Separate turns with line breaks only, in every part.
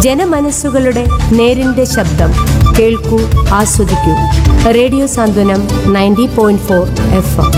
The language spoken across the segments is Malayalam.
ജനമനസ്സുകളുടെ നേരിന്റെ ശബ്ദം കേൾക്കൂ ആസ്വദിക്കൂ radio Santhwanam ninety point four F M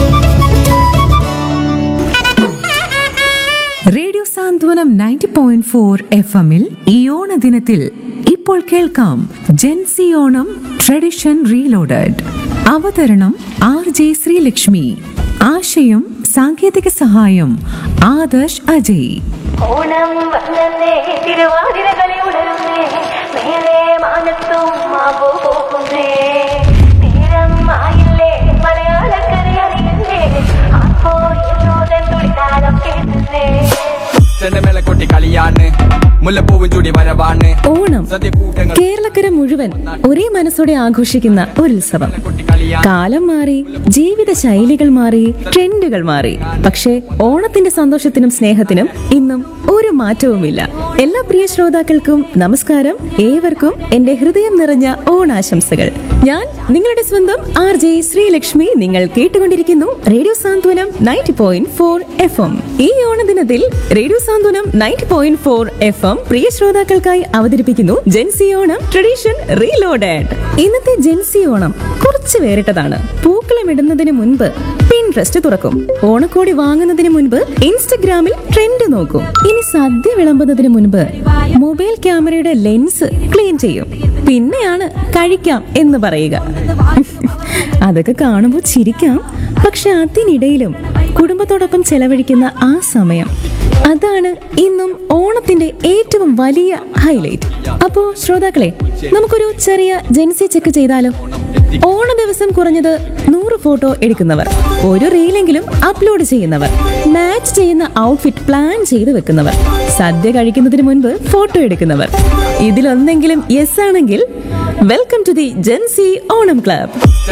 radio Santhwanam ninety point four F എമ്മിൽ ഈ ഓണദിനത്തിൽ ഇപ്പോൾ കേൾക്കാം ജെൻസി ഓണം ട്രഡിഷൻ റീലോഡഡ് അവതരണം ആർ ജെ ശ്രീലക്ഷ്മി ആശയം സാങ്കേതിക സഹായം ആദർശ് അജയ്
ഓണം വന്നേ തിരുവാതിരകളി ഉണരുന്നേ മേലെ മാനത്തും മാവോ പോകുന്നേ തീരം ആയില്ലേ മലയാളക്കര അറിയുന്നേ അപ്പോ എന്നോടൻ തുളിക്കാലം കേട്ടുന്നേ
ചെണ്ടമേള കൊട്ടി കളിയാണ് മുല്ലപ്പൂവും ചൂടി വരവാണ്
ഓണം
സദ്യ കൂട്ടങ്ങൾ
കേരളക്കര മുഴുവൻ ഒരേ മനസ്സോടെ ആഘോഷിക്കുന്ന ഒരു ഉത്സവം
കൊട്ടി കളിയാണ്
കാലം മാറി ജീവിത ശൈലികൾ മാറി ട്രെൻഡുകൾ മാറി പക്ഷേ ഓണത്തിന്റെ സന്തോഷത്തിനും സ്നേഹത്തിനും ഇന്നും ഒരു മാറ്റവുമില്ല എല്ലാ പ്രിയ ശ്രോതാക്കൾക്കും നമസ്കാരം ഏവർക്കും എന്റെ ഹൃദയം നിറഞ്ഞ ഓണാശംസകൾ ഞാൻ നിങ്ങളുടെ സ്വന്തം ആർ ജെ ശ്രീലക്ഷ്മി നിങ്ങൾ കേട്ടുകൊണ്ടിരിക്കുന്നു radio Santhwanam ninety point four F M ഈ ഓണദിനത്തിൽ radio Santhwanam ninety point four F M പ്രിയ ശ്രോതാക്കൾക്കായി അവതരിപ്പിക്കുന്നു ജെൻസി ഓണം ട്രഡീഷൻ റീലോഡഡ് ഇന്നത്തെ ജെൻസി ഓണം കുറച്ച് വേറിട്ടതാണ് പൂക്കളം ഇടുന്നതിന് മുൻപ് പിൻട്രസ്റ്റ് തുറക്കും ഓണക്കോടി വാങ്ങുന്നതിന് മുൻപ് ഇൻസ്റ്റഗ്രാമിൽ ട്രെൻഡ് നോക്കും ഇനി സദ്യ വിളമ്പുന്നതിന് മുൻപ് മൊബൈൽ ക്യാമറയുടെ ലെൻസ് ക്ലീൻ ചെയ്യും പിന്നെയാണ് കഴിക്കാം എന്ന് പറയുക അതൊക്കെ കാണുമ്പോൾ ചിരിക്കാം പക്ഷെ അതിനിടയിലും കുടുംബത്തോടൊപ്പം ചെലവഴിക്കുന്ന ആ സമയം അതാണ് ഇന്നും ഓണത്തിന്റെ ഏറ്റവും വലിയ ഹൈലൈറ്റ് അപ്പോ ശ്രോതാക്കളെ നമുക്കൊരു ചെറിയ ജെൻസി ചെക്ക് ചെയ്താലോ ഓണ ദിവസം കുറഞ്ഞത് നൂറ് ഫോട്ടോ എടുക്കുന്നവർ ഒരു റീലെങ്കിലും അപ്ലോഡ് ചെയ്യുന്നവർ മാച്ച് ചെയ്യുന്ന ഔട്ട്ഫിറ്റ് പ്ലാൻ ചെയ്ത് വെക്കുന്നവർ സദ്യ കഴിക്കുന്നതിന് മുൻപ് ഫോട്ടോ എടുക്കുന്നവർ ഇതിലൊന്നെങ്കിലും യെസ് ആണെങ്കിൽ welcome to the gen Z Onam club